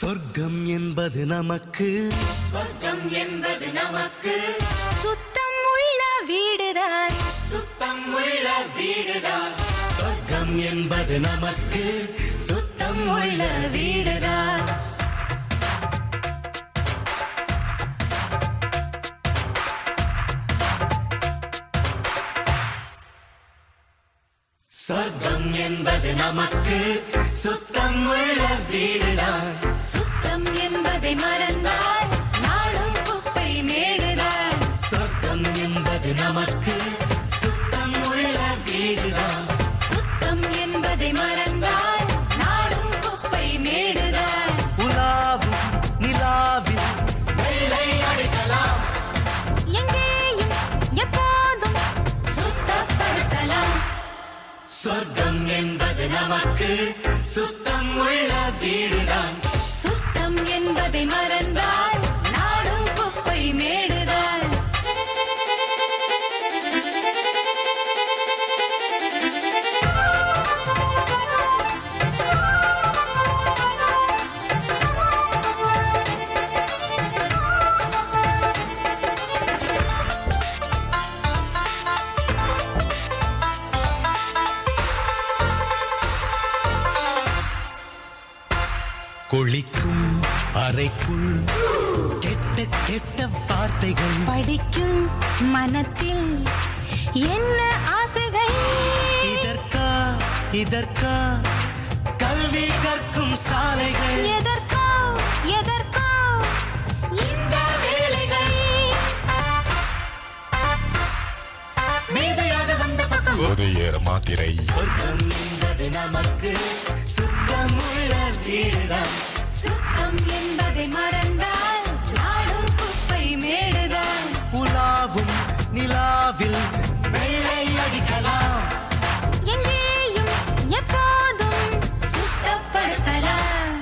சொர்க்கம் என்பது நமக்கு சொர்க்கம் என்பது நமக்கு சுத்தம் உள்ள வீடுதான் சுத்தம் உள்ள வீடுதான் சொர்க்கம் என்பது நமக்கு சுத்தம் உள்ள வீடுதான் சொர்க்கம் என்பது நமக்கு சுத்தம் உள்ள வீடுதான் சுத்தம் என்பதை மறந்தால் நாடும் குப்பை மேடுதான் சொர்க்கம் என்பது நமக்கு சுத்தம் உள்ள வீடுதான் சுத்தம் என்பதை மறந்தால் நாடும் குப்பை மேடுதான் உலாவும் நிலாவில் வெள்ளை அடிக்கலாம் எங்கேயும் எப்போதும் சுத்தப்படுத்தலாம் சொர்க்கம் என்பது நமக்கு சுத்தம் உள்ள வீடுதான் சுத்தம் என்பதை மறந்தால் நாடும் குப்பை மேடுதான் குளிக்கும் அறைக்குள் கெட்ட கெட்ட வார்த்தைகள் படிக்கும் மனத்தில் என்ன ஆசைகள் இதற்கா இதற்கா கல்வி கற்கும் சாலைகள் எதற்கோ எதற்கோ இந்த வேலைகள் மேதையாக வந்த பக்கம் உதயேற மாத்திரை சொர்க்கம் என்பது நமக்கு சுத்தம் உள்ள வீடுதான் சுத்தம் என்பதை மறந்தால் நாடும் குப்பை மேடுதான் உலாவும் நிலாவில் வெள்ளை அடிக்கலாம் எங்கேயும் எப்போதும் சுத்தப்படுத்தலாம்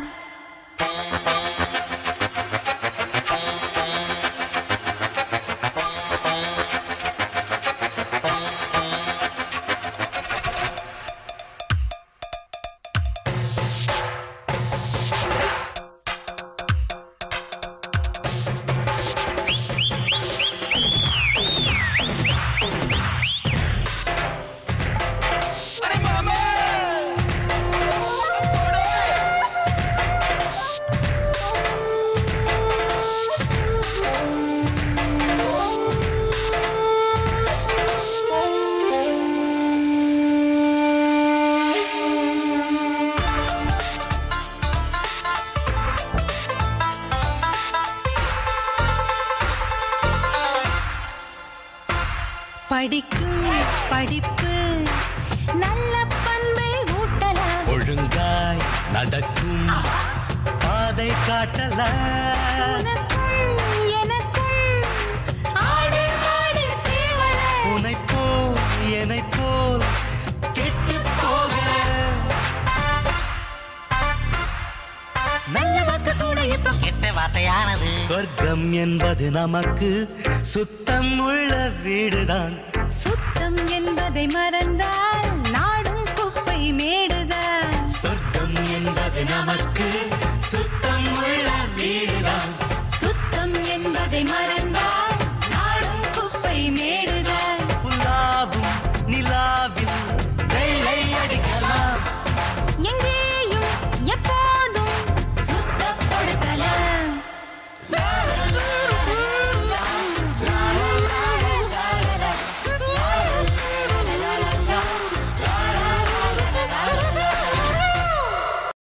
படிக்கும் படிப்பு நல்ல பண்பை ஊட்டலாம் ஒழுங்காய் நடக்கும் பாதை காட்டலாம் உனக்கும் எனக்கும் ஆடு மாடு தேவல உனை போல் என்னை போல் கெட்டு போக நல்ல வார்த்தை கூட இப்போ கெட்ட வார்த்தையானது சொர்க்கம் என்பது நமக்கு சுத்தம் உள்ள வீடுதான் சுத்தம் என்பதை மறந்தால் நாடும் குப்பை மேடுதான் சொர்க்கம் என்பது நமக்கு சுத்தம் உள்ள வீடுதான் சுத்தம் என்பதை மறந்தால் நாடும் குப்பை மேடு